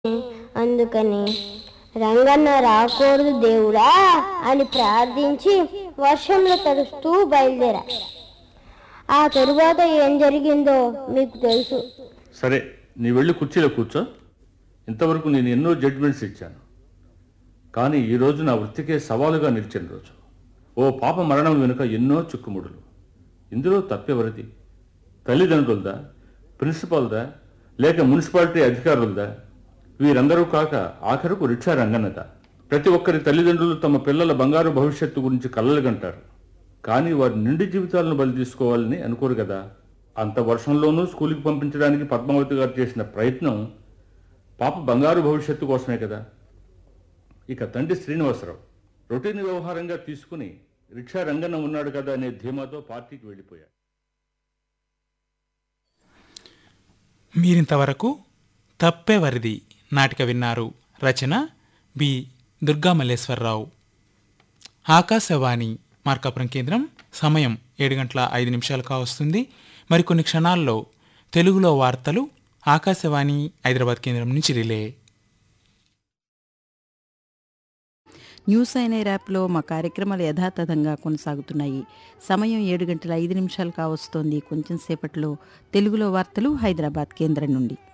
అందుకని రంగన్న రాకూడదు దేవుడా అని ప్రార్థించి వర్షంలో తడుస్తూ బయలుదేరా ఆ తరువాత ఏం జరిగిందో మీకు తెలుసు సరే నీ వెళ్ళి కుర్చీలో కూర్చో ఇంతవరకు నేను ఎన్నో జడ్జిమెంట్స్ ఇచ్చాను కానీ ఈ రోజు నా వృత్తికే సవాలుగా నిలిచిన రోజు ఓ పాప మరణం వెనుక ఎన్నో చిక్కుముడులు ఇందులో తప్పెవరిది తల్లిదండ్రులదా ప్రిన్సిపాల్దా లేక మున్సిపాలిటీ అధికారులదా వీరందరూ కాక ఆఖరుకు రిక్షా రంగన్నదా ప్రతి ఒక్కరి తల్లిదండ్రులు తమ పిల్లల బంగారు భవిష్యత్తు గురించి కలలుగంటారు కానీ వారి నిండి జీవితాలను బలి తీసుకోవాలని అనుకోరు కదా అంత వర్షంలోనూ స్కూల్కి పంపించడానికి పద్మావతి గారు చేసిన ప్రయత్నం పాప బంగారు భవిష్యత్తు కోసమే కదా ఇక తండ్రి శ్రీనివాసరావు రొటీన్ వ్యవహారంగా తీసుకుని రిక్షా రంగన్న ఉన్నాడు కదా అనే ధీమాతో పార్టీకి వెళ్ళిపోయాడు మీరింతవరకు తప్పే వరిది నాటిక విన్నారు రచన బి దుర్గామల్లేశ్వరరావు ఆకాశవాణి మార్కాపురం కేంద్రం సమయం ఏడు గంటల ఐదు నిమిషాలు కావస్తుంది మరికొన్ని క్షణాల్లో తెలుగులో వార్తలు ఆకాశవాణి హైదరాబాద్ కేంద్రం నుంచి రిలే న్యూస్ అయిన యాప్లో మా కార్యక్రమాలు యథాతథంగా కొనసాగుతున్నాయి సమయం ఏడు గంటల ఐదు నిమిషాలు కావస్తోంది కొంచెం సేపట్లో తెలుగులో వార్తలు హైదరాబాద్ కేంద్రం నుండి